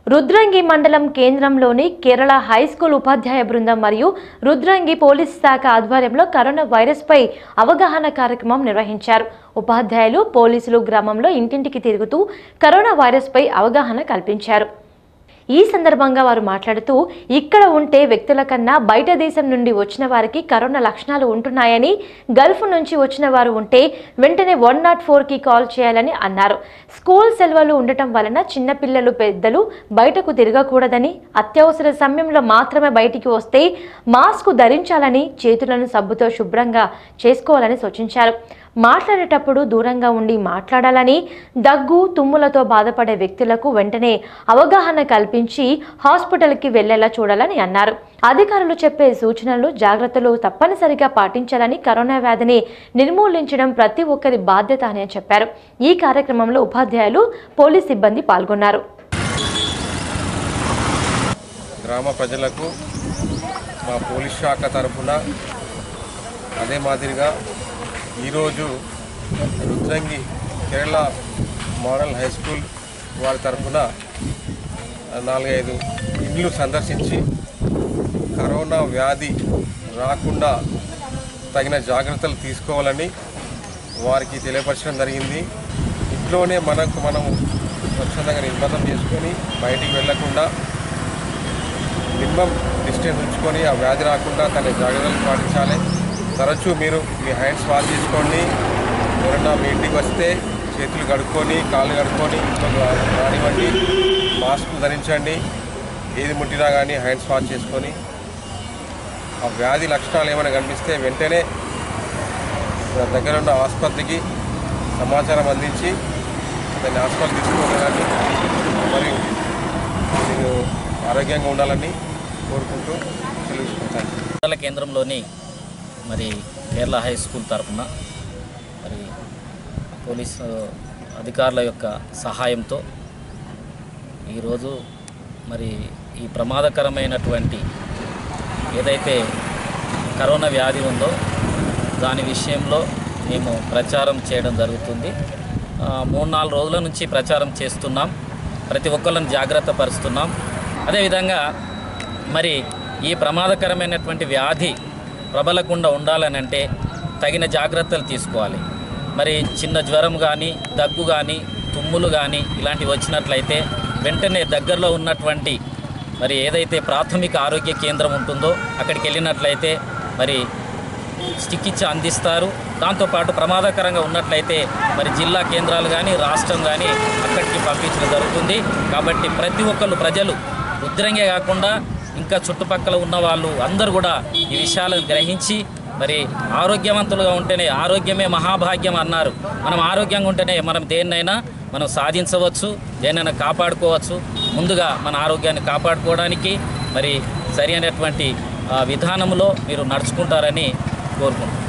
రుద్రంగి మండలం కేంద్రంలోని Kerala high school ఉపాధ్యాయ బృందం మరియు రుద్రంగి పోలీస్ శాఖ ఆధ్వర్యంలో కరోనా వైరస్పై అవగాహన కార్యక్రమం నిర్వహించారు ఉపాధ్యాయులు పోలీసులు గ్రామంలో ఇంటింటికి తిరుగుతూ కరోనా వైరస్పై అవగాహన కల్పించారు ఈ సందర్భంగా వారు మాట్లాడుతూ ఇక్కడ ఉంటే వ్యక్తుల కన్నా బయట దేశం నుండి వచ్చిన వారికి కరోనా లక్షణాలు ఉంటున్నాయని గల్ఫ్ నుంచి వచ్చిన వారు ఉంటే వెంటనే వన్ నాట్ ఫోర్కి కాల్ చేయాలని అన్నారు స్కూల్ సెలవులు ఉండటం వలన చిన్నపిల్లలు పెద్దలు బయటకు తిరగకూడదని అత్యవసర సమయంలో మాత్రమే బయటికి వస్తే మాస్క్ ధరించాలని చేతులను సబ్బుతో శుభ్రంగా చేసుకోవాలని సూచించారు మాట్లాడేటప్పుడు దూరంగా ఉండి మాట్లాడాలని దగ్గు తుమ్ములతో బాధపడే వ్యక్తులకు వెంటనే అవగాహన కల్పించి హాస్పిటల్కి వెళ్లేలా చూడాలని అన్నారు అధికారులు చెప్పే సూచనలు జాగ్రత్తలు తప్పనిసరిగా పాటించాలని కరోనా వ్యాధిని నిర్మూలించడం ప్రతి ఒక్కరి బాధ్యత అని చెప్పారు ఈ కార్యక్రమంలో ఉపాధ్యాయులు పోలీస్ సిబ్బంది పాల్గొన్నారు గ్రామ ప్రజలకు మా పోలీస్ శాఖ తరఫున అదే మాదిరిగా ఈరోజు Rudrangi Kerala model high school వారి తరఫున నాలుగైదు ఇండ్లు సందర్శించి కరోనా వ్యాధి రాకుండా తగిన జాగ్రత్తలు తీసుకోవాలని వారికి తెలియపరచడం జరిగింది ఇంట్లోనే మనకు మనం స్వచ్ఛందంగా నిర్బంధం చేసుకొని బయటికి వెళ్లకుండా మినిమం డిస్టెన్స్ ఉంచుకొని ఆ వ్యాధి రాకుండా తన జాగ్రత్తలు పాటించాలి తరచూ మీరు మీ హ్యాండ్స్ వాష్ చేసుకోండి ఎవరైనా మీ ఇంటికి వస్తే చేతులు కడుక్కొని కాళ్ళు కడుక్కొని ఇంట్లోకి రా- రానివ్వండి మాస్క్ ధరించండి ఏది ముట్టినా కానీ హ్యాండ్స్ వాష్ చేసుకొని ఆ వ్యాధి లక్షణాలు ఏమైనా కనిపిస్తే వెంటనే దగ్గర ఉన్న ఆసుపత్రికి సమాచారం అందించి దాన్ని హాస్పిటల్ తీసుకోవాలని మరియు మీరు ఆరోగ్యంగా ఉండాలని కోరుకుంటూ తెలుసుకుంటాను మండల కేంద్రంలోని మరి కేరళ హై స్కూల్ తరఫున మరి పోలీసు అధికారుల యొక్క సహాయంతో ఈరోజు మరి ఈ ప్రమాదకరమైనటువంటి ఏదైతే కరోనా వ్యాధి ఉందో దాని విషయంలో మేము ప్రచారం చేయడం జరుగుతుంది ఆ, మూడు నాలుగు రోజుల నుంచి ప్రచారం చేస్తున్నాం ప్రతి ఒక్కళ్ళని జాగ్రత్త పరుస్తున్నాం అదేవిధంగా మరి ఈ ప్రమాదకరమైనటువంటి వ్యాధి ప్రబలకుండా ఉండాలని అంటే తగిన జాగ్రత్తలు తీసుకోవాలి మరి చిన్న జ్వరం కానీ దగ్గు కానీ తుమ్ములు కానీ ఇలాంటివి వచ్చినట్లయితే వెంటనే దగ్గరలో ఉన్నటువంటి మరి ఏదైతే ప్రాథమిక ఆరోగ్య కేంద్రం ఉంటుందో అక్కడికి వెళ్ళినట్లయితే మరి చికిత్స అందిస్తారు దాంతోపాటు ప్రమాదకరంగా ఉన్నట్లయితే మరి జిల్లా కేంద్రాలు కానీ రాష్ట్రం కానీ అక్కడికి పంపించడం జరుగుతుంది కాబట్టి ప్రతి ఒక్కళ్ళు ప్రజలు ఉద్రంగే కాకుండా ఇంకా చుట్టుపక్కల ఉన్న వాళ్ళు అందరూ కూడా ఈ విషయాలను గ్రహించి మరి ఆరోగ్యవంతులుగా ఉంటేనే ఆరోగ్యమే మహాభాగ్యం అన్నారు మనం ఆరోగ్యంగా ఉంటేనే మనం దేన్నైనా మనం సాధించవచ్చు దేన్నైనా కాపాడుకోవచ్చు ముందుగా మన ఆరోగ్యాన్ని కాపాడుకోవడానికి మరి సరి అయినటువంటి ఆ, విధానంలో మీరు నడుచుకుంటారని కోరుకుంటున్నాను